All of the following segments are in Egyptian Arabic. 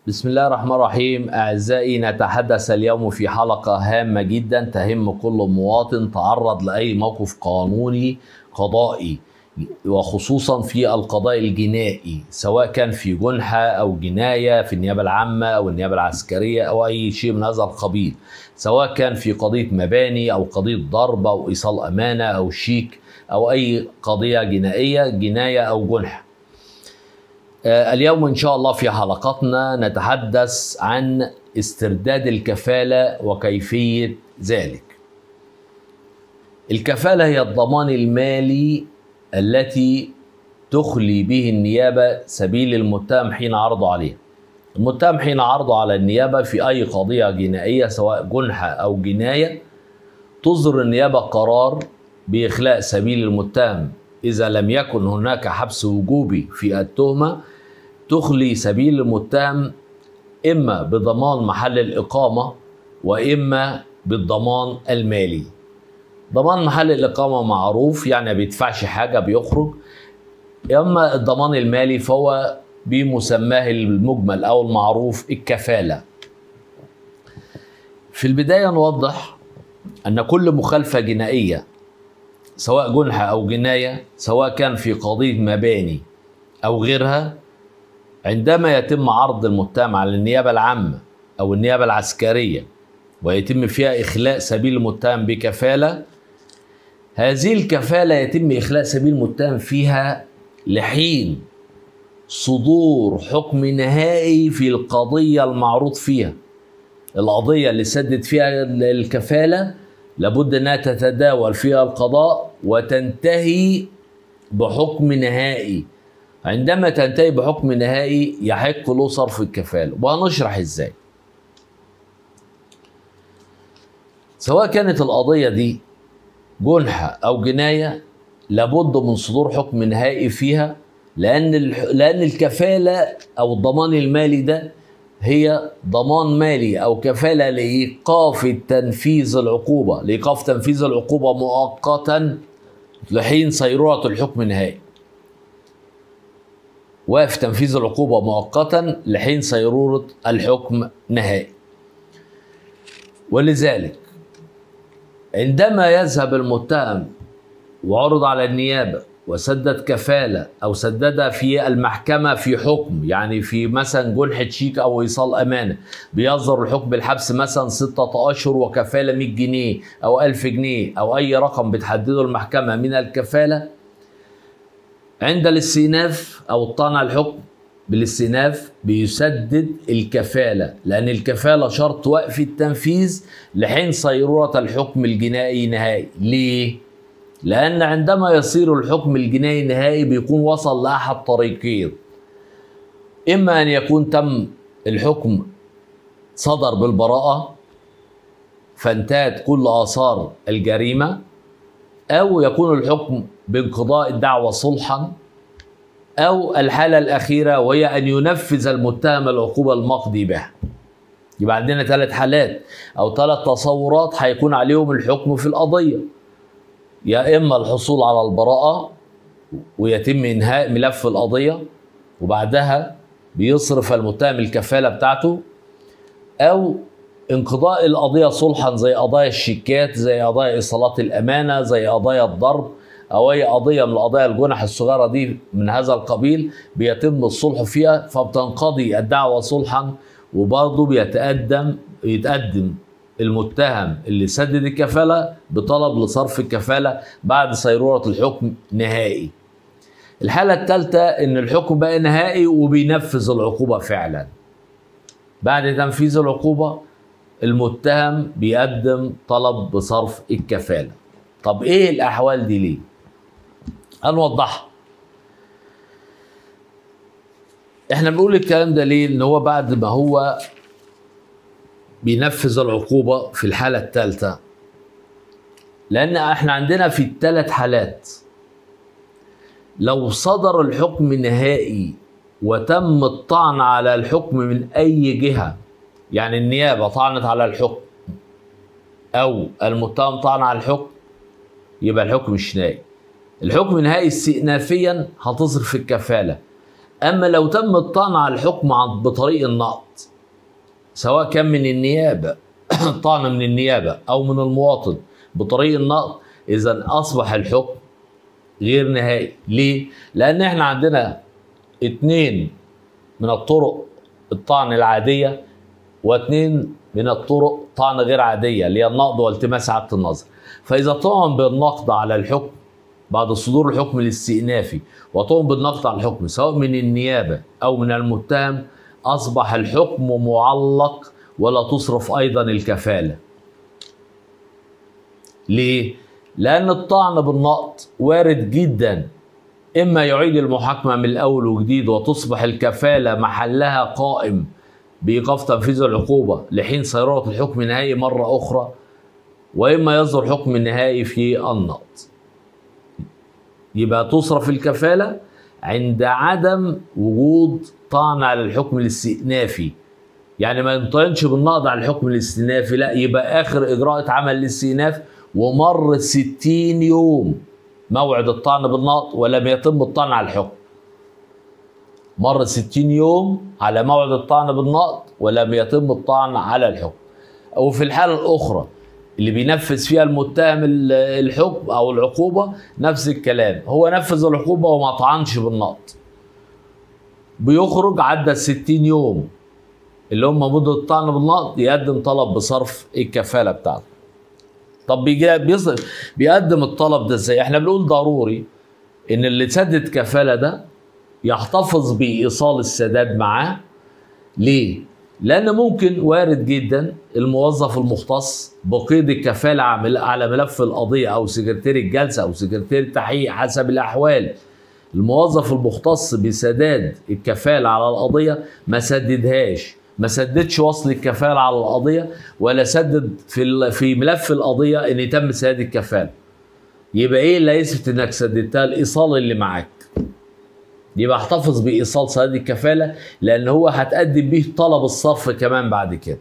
بسم الله الرحمن الرحيم أعزائي نتحدث اليوم في حلقة هامة جدا تهم كل مواطن تعرض لأي موقف قانوني قضائي وخصوصا في القضاء الجنائي سواء كان في جنحة أو جناية في النيابة العامة أو النيابة العسكرية أو أي شيء من هذا القبيل سواء كان في قضية مباني أو قضية ضرب أو إيصال أمانة أو شيك أو أي قضية جنائية جناية أو جنحة اليوم إن شاء الله في حلقتنا نتحدث عن استرداد الكفالة وكيفية ذلك. الكفالة هي الضمان المالي التي تخلي به النيابة سبيل المتهم حين عرضه عليها. المتهم حين عرضه على النيابة في أي قضية جنائية سواء جنحة أو جناية تصدر النيابة قرار بإخلاء سبيل المتهم إذا لم يكن هناك حبس وجوبي في التهمة تخلي سبيل المتهم إما بضمان محل الإقامة وإما بالضمان المالي ضمان محل الإقامة معروف يعني ما بيدفعش حاجة بيخرج أما الضمان المالي فهو بمسماه المجمل أو المعروف الكفالة في البداية نوضح أن كل مخالفة جنائية سواء جنحة أو جناية سواء كان في قضية مباني أو غيرها عندما يتم عرض المتهم على النيابة العامة أو النيابة العسكرية ويتم فيها إخلاء سبيل المتهم بكفالة هذه الكفالة يتم إخلاء سبيل المتهم فيها لحين صدور حكم نهائي في القضية المعروض فيها القضية اللي سدد فيها الكفالة لابد أنها تتداول فيها القضاء وتنتهي بحكم نهائي عندما تنتهي بحكم نهائي يحق له صرف الكفالة وهنشرح ازاي سواء كانت القضية دي جنحة أو جناية لابد من صدور حكم نهائي فيها لأن لأن الكفالة أو الضمان المالي ده هي ضمان مالي أو كفالة لإيقاف تنفيذ العقوبة لإيقاف تنفيذ العقوبة مؤقتا لحين صيرورة الحكم النهائي واقف تنفيذ العقوبة مؤقتا لحين صيرورة الحكم نهائي ولذلك عندما يذهب المتهم وعرض على النيابة وسدد كفالة أو سددها في المحكمة في حكم يعني في مثلا جنحة شيك أو إيصال أمانة بيصدر الحكم بالحبس مثلا ستة أشهر وكفالة 100 جنيه أو 1000 جنيه أو أي رقم بتحدده المحكمة من الكفالة عند الاستئناف او الطعن على الحكم بالاستئناف بيسدد الكفاله لان الكفاله شرط وقف التنفيذ لحين صيروره الحكم الجنائي نهائي ليه لان عندما يصير الحكم الجنائي نهائي بيكون وصل لاحد طريقين اما ان يكون تم الحكم صدر بالبراءه فانتهت كل اثار الجريمه او يكون الحكم بانقضاء الدعوة صلحا أو الحالة الأخيرة وهي أن ينفذ المتهم العقوبة المقضي بها يبقى عندنا ثلاث حالات أو ثلاث تصورات هيكون عليهم الحكم في القضية يا إما الحصول على البراءة ويتم إنهاء ملف القضية وبعدها بيصرف المتهم الكفالة بتاعته أو انقضاء القضية صلحا زي قضايا الشيكات زي قضايا إيصالات الأمانة زي قضايا الضرب او اي قضيه من القضايا الجنح الصغيره دي من هذا القبيل بيتم الصلح فيها فبتنقضي الدعوه صلحا وبرضه بيتقدم يتقدم المتهم اللي سدد الكفاله بطلب لصرف الكفاله بعد صيروره الحكم نهائي. الحاله الثالثه ان الحكم بقى نهائي وبينفذ العقوبه فعلا. بعد تنفيذ العقوبه المتهم بيقدم طلب بصرف الكفاله. طب ايه الاحوال دي ليه؟ هنوضحها احنا بنقول الكلام ده ليه ان هو بعد ما هو بينفذ العقوبة في الحالة الثالثة لأن احنا عندنا في الثلاث حالات لو صدر الحكم نهائي وتم الطعن على الحكم من أي جهة يعني النيابة طعنت على الحكم أو المتهم طعن على الحكم يبقى الحكم مش نهائي الحكم نهائي استئنافيا هتصرف الكفالة اما لو تم الطعن على الحكم عن بطريق النقض سواء كان من النيابه طعن من النيابه او من المواطن بطريق النقض اذا اصبح الحكم غير نهائي ليه لان احنا عندنا اتنين من الطرق الطعن العاديه واثنين من الطرق طعن غير عاديه اللي هي النقض والتماس اعاده النظر فاذا طعن بالنقض على الحكم بعد صدور الحكم الاستئنافي وطعن بالنقض على الحكم سواء من النيابه او من المتهم اصبح الحكم معلق ولا تصرف ايضا الكفاله ليه لان الطعن بالنقض وارد جدا اما يعيد المحاكمه من الاول وجديد وتصبح الكفاله محلها قائم بايقاف تنفيذ العقوبه لحين صيرورة الحكم النهائي مره اخرى واما يصدر حكم نهائي في النقض يبقى تصرف الكفاله عند عدم وجود طعن على الحكم الاستئنافي يعني ما ينطعنش بالنقض على الحكم الاستئنافي لا يبقى اخر اجراء اتعمل للاستئناف ومر 60 يوم موعد الطعن بالنقض ولم يتم الطعن على الحكم مر 60 يوم على موعد الطعن بالنقض ولم يتم الطعن على الحكم او في الحاله الاخرى اللي بينفذ فيها المتهم الحكم او العقوبه نفس الكلام هو نفذ العقوبه وما طعنش بالنقض بيخرج عدى ال 60 يوم اللي هم مده الطعن بالنقض يقدم طلب بصرف الكفاله بتاعته طب بيجي بيصرف بيقدم الطلب ده ازاي احنا بنقول ضروري ان اللي سدد كفاله ده يحتفظ بايصال السداد معاه ليه لان ممكن وارد جدا الموظف المختص بقيد الكفاله على ملف القضيه او سكرتير الجلسه او سكرتير التحقيق حسب الاحوال الموظف المختص بسداد الكفاله على القضيه ما سددهاش ما سددش وصل الكفاله على القضيه ولا سدد في في ملف القضيه ان تم سداد الكفاله يبقى ايه اللي يثبت انك سددتها الايصال اللي معاك يبقى احتفظ بايصال سداد الكفاله لان هو هتقدم بيه طلب الصرف كمان بعد كده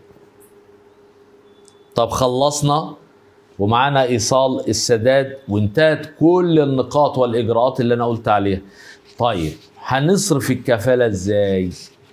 طب خلصنا ومعانا ايصال السداد وانتهت كل النقاط والاجراءات اللي انا قلت عليها طيب هنصرف الكفاله ازاي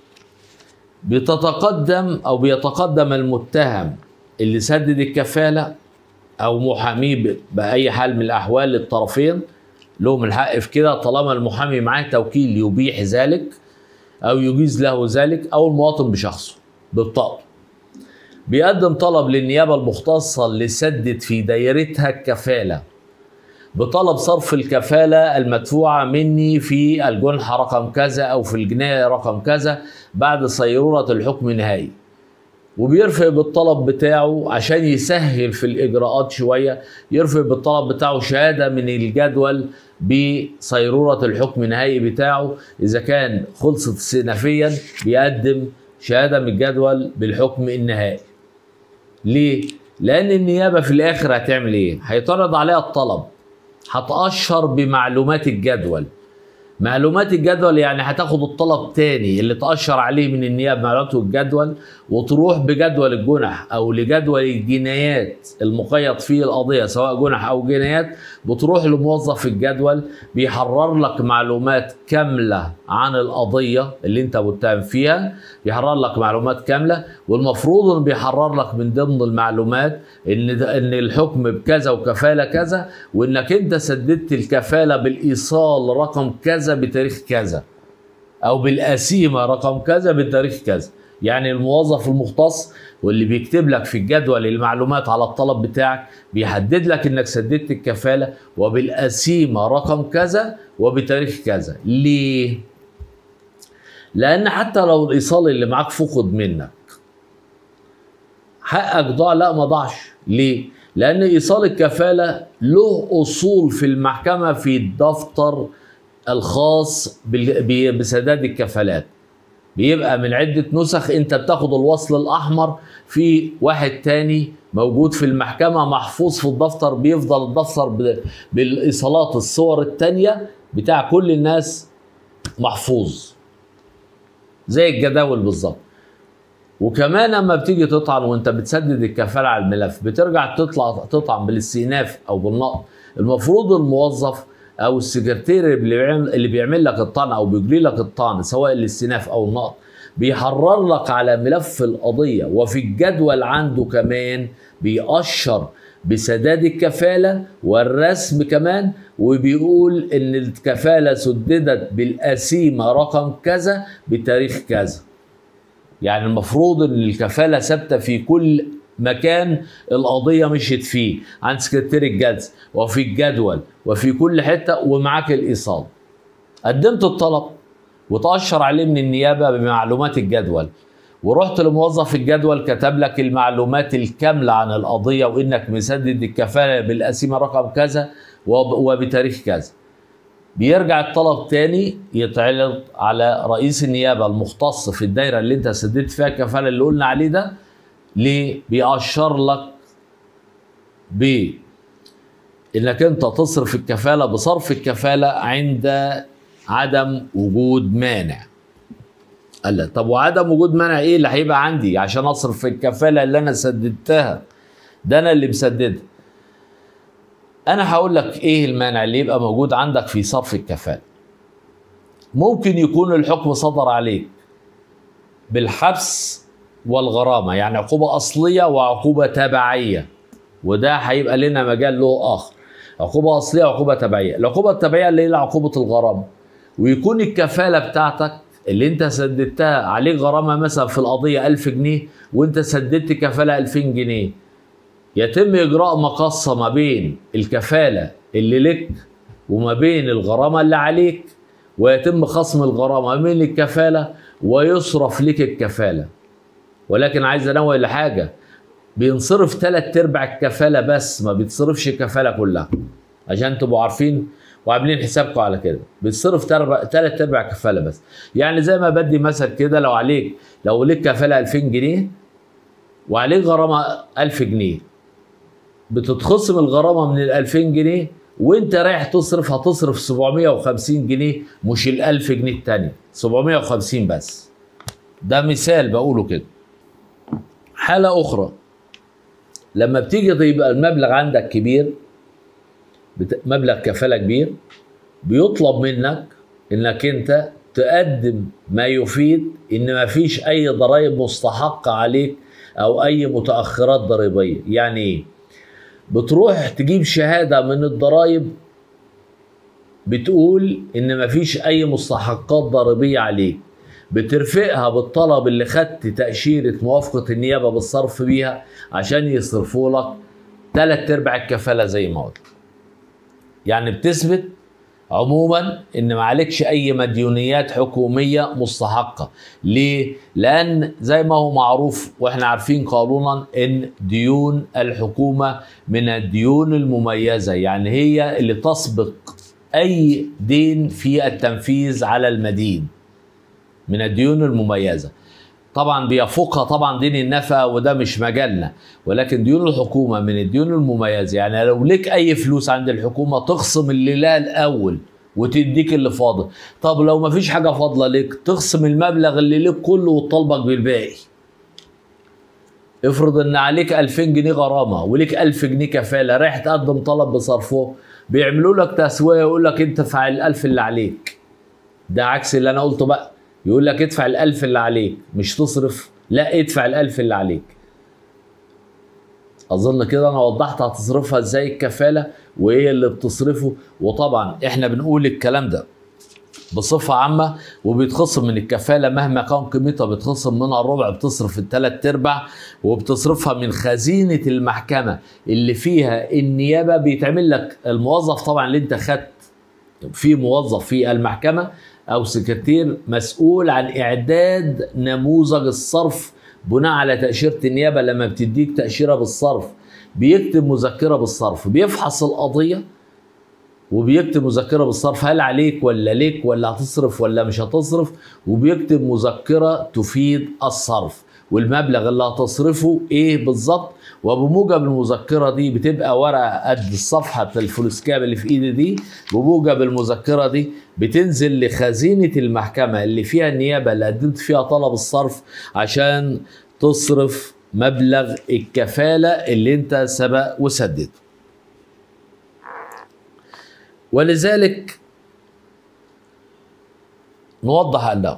بتتقدم او بيتقدم المتهم اللي سدد الكفاله او محاميه باي حال من الاحوال للطرفين لهم الحق في كده طالما المحامي معاه توكيل يبيح ذلك او يجيز له ذلك او المواطن بشخصه بالطاقه بيقدم طلب للنيابه المختصه اللي سدد في دايرتها الكفاله بطلب صرف الكفالة المدفوعة مني في الجنحة رقم كذا أو في الجناية رقم كذا بعد صيرورة الحكم النهائي وبيرفع بالطلب بتاعه عشان يسهل في الإجراءات شوية يرفع بالطلب بتاعه شهادة من الجدول بصيرورة الحكم النهائي بتاعه إذا كان خلصت سنفيا بيقدم شهادة من الجدول بالحكم النهائي ليه؟ لأن النيابة في الآخر هتعمل إيه؟ هيطرد عليها الطلب هتأشر بمعلومات الجدول معلومات الجدول يعني هتاخد الطلب تاني اللي تأشر عليه من النيابة معلومات الجدول وتروح بجدول الجنح أو لجدول الجنايات المقيد فيه القضية سواء جنح أو جنايات بتروح لموظف الجدول بيحرر لك معلومات كاملة عن القضية اللي أنت متهم فيها بيحرر لك معلومات كاملة والمفروض إنه بيحرر لك من ضمن المعلومات إن إن الحكم بكذا وكفالة كذا وإنك أنت سددت الكفالة بالإيصال رقم كذا بتاريخ كذا او بالقسيمه رقم كذا بتاريخ كذا يعني الموظف المختص واللي بيكتب لك في الجدول المعلومات على الطلب بتاعك بيحدد لك انك سددت الكفاله وبالقسيمه رقم كذا وبتاريخ كذا ليه لان حتى لو الايصال اللي معاك فقد منك حقك ضاع لا ما ضاعش ليه لان ايصال الكفاله له اصول في المحكمه في الدفتر الخاص بسداد الكفالات بيبقى من عدة نسخ انت بتاخد الوصل الاحمر في واحد تاني موجود في المحكمة محفوظ في الدفتر بيفضل الدفتر بالايصالات الصور التانية بتاع كل الناس محفوظ زي الجداول بالظبط وكمان لما بتيجي تطعن وانت بتسدد الكفالة على الملف بترجع تطلع تطعن بالاستئناف او بالنقض المفروض الموظف او السكرتير اللي بيعمل, اللي بيعمل لك الطعن او بيجري لك الطعن سواء الاستئناف او النقض بيحرر لك على ملف القضيه وفي الجدول عنده كمان بيأشر بسداد الكفالة والرسم كمان وبيقول ان الكفالة سددت بالقسيمة رقم كذا بتاريخ كذا يعني المفروض ان الكفالة ثابتة في كل مكان القضية مشيت فيه عند سكرتير الجلسة وفي الجدول وفي كل حتة ومعاك الإيصال قدمت الطلب وتأشر عليه من النيابة بمعلومات الجدول ورحت لموظف الجدول كتب لك المعلومات الكاملة عن القضية وإنك مسدد الكفالة بالقسيمة رقم كذا وبتاريخ كذا بيرجع الطلب تاني يتعرض على رئيس النيابة المختص في الدايرة اللي انت سددت فيها الكفالة اللي قلنا عليه ده ليه؟ بيأشر لك ب انك انت تصرف الكفالة بصرف الكفالة عند عدم وجود مانع قال لك طب وعدم وجود مانع ايه اللي هيبقى عندي عشان اصرف الكفاله اللي انا سددتها ده انا اللي مسددها انا هقول لك ايه المانع اللي يبقى موجود عندك في صرف الكفاله ممكن يكون الحكم صدر عليك بالحبس والغرامه يعني عقوبه اصليه وعقوبه تبعيه وده هيبقى لنا مجال له اخر عقوبه اصليه وعقوبه تبعيه العقوبه التبعيه اللي هي عقوبه الغرامه ويكون الكفاله بتاعتك اللي انت سددتها عليك غرامه مثلا في القضيه 1000 جنيه وانت سددت كفاله 2000 جنيه يتم اجراء مقصه ما بين الكفاله اللي لك وما بين الغرامه اللي عليك ويتم خصم الغرامه من الكفاله ويصرف لك الكفاله ولكن عايز انوه لحاجه بينصرف ثلاث ارباع الكفاله بس ما بيتصرفش الكفاله كلها عشان تبقوا عارفين وعاملين حسابكم على كده بتصرف ثلاث ارباع كفاله بس يعني زي ما بدي مثل كده لو عليك لو ليك كفاله 2000 جنيه وعليك غرامه 1000 جنيه بتتخصم الغرامه من ال 2000 جنيه وانت رايح تصرف هتصرف 750 جنيه مش ال 1000 جنيه الثانيه 750 بس ده مثال بقوله كده حاله اخرى لما بتيجي يبقى المبلغ عندك كبير مبلغ كفاله كبير بيطلب منك انك انت تقدم ما يفيد ان ما فيش اي ضرائب مستحقه عليك او اي متاخرات ضريبيه يعني ايه بتروح تجيب شهاده من الضرائب بتقول ان ما فيش اي مستحقات ضريبيه عليك بترفقها بالطلب اللي خدت تأشيرة موافقة النيابة بالصرف بيها عشان يصرفوا لك تلات ارباع الكفالة زي ما قلت يعني بتثبت عموما ان ما عليكش اي مديونيات حكوميه مستحقه ليه لان زي ما هو معروف واحنا عارفين قانونا ان ديون الحكومه من الديون المميزه يعني هي اللي تسبق اي دين في التنفيذ على المدين من الديون المميزه طبعا بيفوقها طبعا دين النفقه وده مش مجالنا ولكن ديون الحكومه من الديون المميزه يعني لو ليك اي فلوس عند الحكومه تخصم اللي لها الاول وتديك اللي فاضل طب لو ما فيش حاجه فاضله ليك تخصم المبلغ اللي ليك كله وتطالبك بالباقي افرض ان عليك 2000 جنيه غرامه وليك 1000 جنيه كفاله رايح تقدم طلب بصرفه بيعملوا لك تسويه يقول لك انت ادفع ال1000 اللي عليك ده عكس اللي انا قلته بقى يقول لك ادفع الألف اللي عليك مش تصرف لا ادفع الألف اللي عليك أظن كده أنا وضحت هتصرفها إزاي الكفالة وإيه اللي بتصرفه وطبعا إحنا بنقول الكلام ده بصفة عامة وبيتخصم من الكفالة مهما كان قيمتها بيتخصم منها الربع بتصرف الثلاث ارباع وبتصرفها من خزينة المحكمة اللي فيها النيابة بيتعمل لك الموظف طبعا اللي انت خدت في موظف في المحكمة او سكرتير مسؤول عن اعداد نموذج الصرف بناء على تاشيره النيابه لما بتديك تاشيره بالصرف بيكتب مذكره بالصرف بيفحص القضيه وبيكتب مذكره بالصرف هل عليك ولا ليك ولا هتصرف ولا مش هتصرف وبيكتب مذكره تفيد الصرف والمبلغ اللي هتصرفه ايه بالظبط وبموجب المذكره دي بتبقى ورقه قد الصفحه الفلوسكاب اللي في ايدي دي بموجب المذكره دي بتنزل لخزينه المحكمه اللي فيها النيابه اللي قدمت فيها طلب الصرف عشان تصرف مبلغ الكفاله اللي انت سبق وسددته. ولذلك نوضح أنه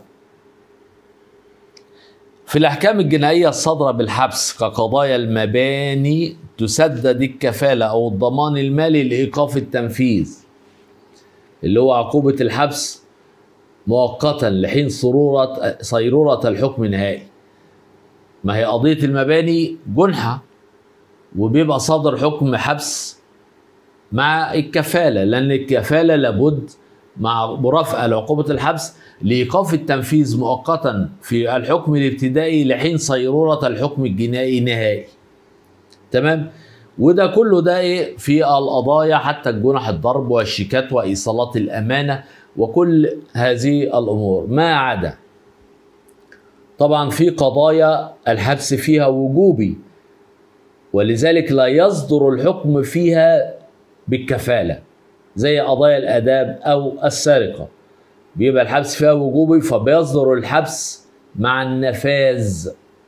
في الأحكام الجنائية الصادرة بالحبس كقضايا المباني تسدد الكفالة أو الضمان المالي لإيقاف التنفيذ اللي هو عقوبة الحبس مؤقتا لحين صرورة صيرورة الحكم النهائي ما هي قضية المباني جنحة وبيبقى صادر حكم حبس مع الكفالة لأن الكفالة لابد مع مرافقة لعقوبة الحبس لإيقاف التنفيذ مؤقتا في الحكم الابتدائي لحين صيرورة الحكم الجنائي نهائي تمام وده كله ده ايه في القضايا حتى جنح الضرب والشيكات وايصالات الامانه وكل هذه الامور ما عدا طبعا في قضايا الحبس فيها وجوبي ولذلك لا يصدر الحكم فيها بالكفاله زي قضايا الاداب او السرقه بيبقى الحبس فيها وجوبي فبيصدر الحبس مع النفاذ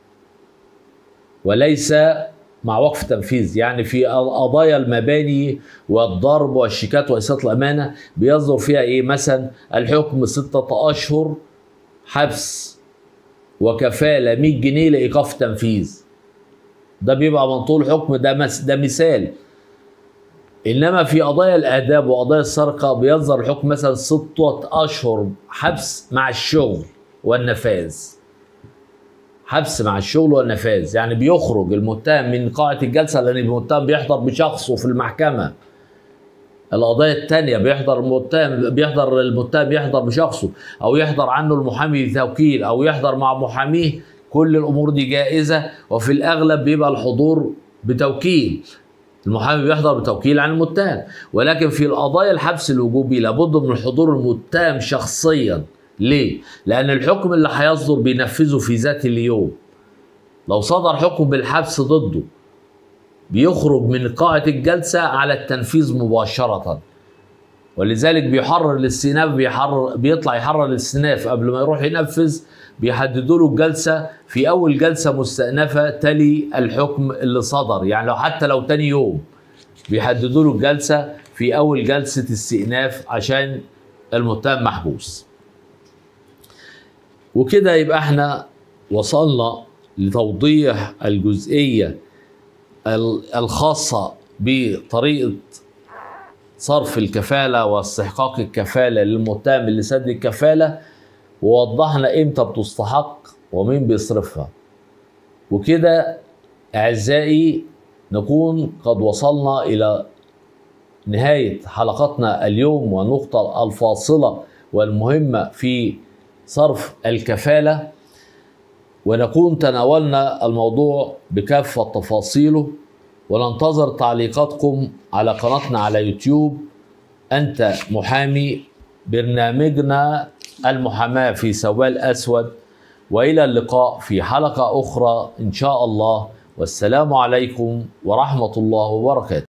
وليس مع وقف تنفيذ يعني في قضايا المباني والضرب والشيكات وإساءة الأمانة بيصدر فيها إيه مثلا الحكم ستة أشهر حبس وكفالة 100 جنيه لإيقاف تنفيذ ده بيبقى منطول حكم ده مس ده مثال انما في قضايا الاداب وقضايا السرقه بيصدر الحكم مثلا ستة اشهر حبس مع الشغل والنفاذ حبس مع الشغل والنفاذ يعني بيخرج المتهم من قاعة الجلسة لأن المتهم بيحضر بشخصه في المحكمة القضايا التانية بيحضر المتهم بيحضر المتهم يحضر بشخصه أو يحضر عنه المحامي بتوكيل أو يحضر مع محاميه كل الأمور دي جائزة وفي الأغلب بيبقى الحضور بتوكيل المحامي بيحضر بتوكيل عن المتهم ولكن في القضايا الحبس الوجوبي لابد من حضور المتهم شخصيا ليه؟ لأن الحكم اللي هيصدر بينفذه في ذات اليوم. لو صدر حكم بالحبس ضده بيخرج من قاعة الجلسة على التنفيذ مباشرة. ولذلك بيحرر الاستئناف بيحرر بيطلع يحرر الاستئناف قبل ما يروح ينفذ بيحددوا له الجلسة في أول جلسة مستأنفة تلي الحكم اللي صدر يعني لو حتى لو تاني يوم بيحددوا له الجلسة في أول جلسة استئناف عشان المتهم محبوس. وكده يبقى احنا وصلنا لتوضيح الجزئية الخاصة بطريقة صرف الكفالة واستحقاق الكفالة للمتهم اللي سد الكفالة ووضحنا امتى بتستحق ومين بيصرفها وكده أعزائي نكون قد وصلنا إلى نهاية حلقتنا اليوم والنقطة الفاصلة والمهمة في صرف الكفالة ونكون تناولنا الموضوع بكافة تفاصيله وننتظر تعليقاتكم على قناتنا على يوتيوب أنت محامي برنامجنا المحاماة في سوال أسود وإلى اللقاء في حلقة أخرى إن شاء الله والسلام عليكم ورحمة الله وبركاته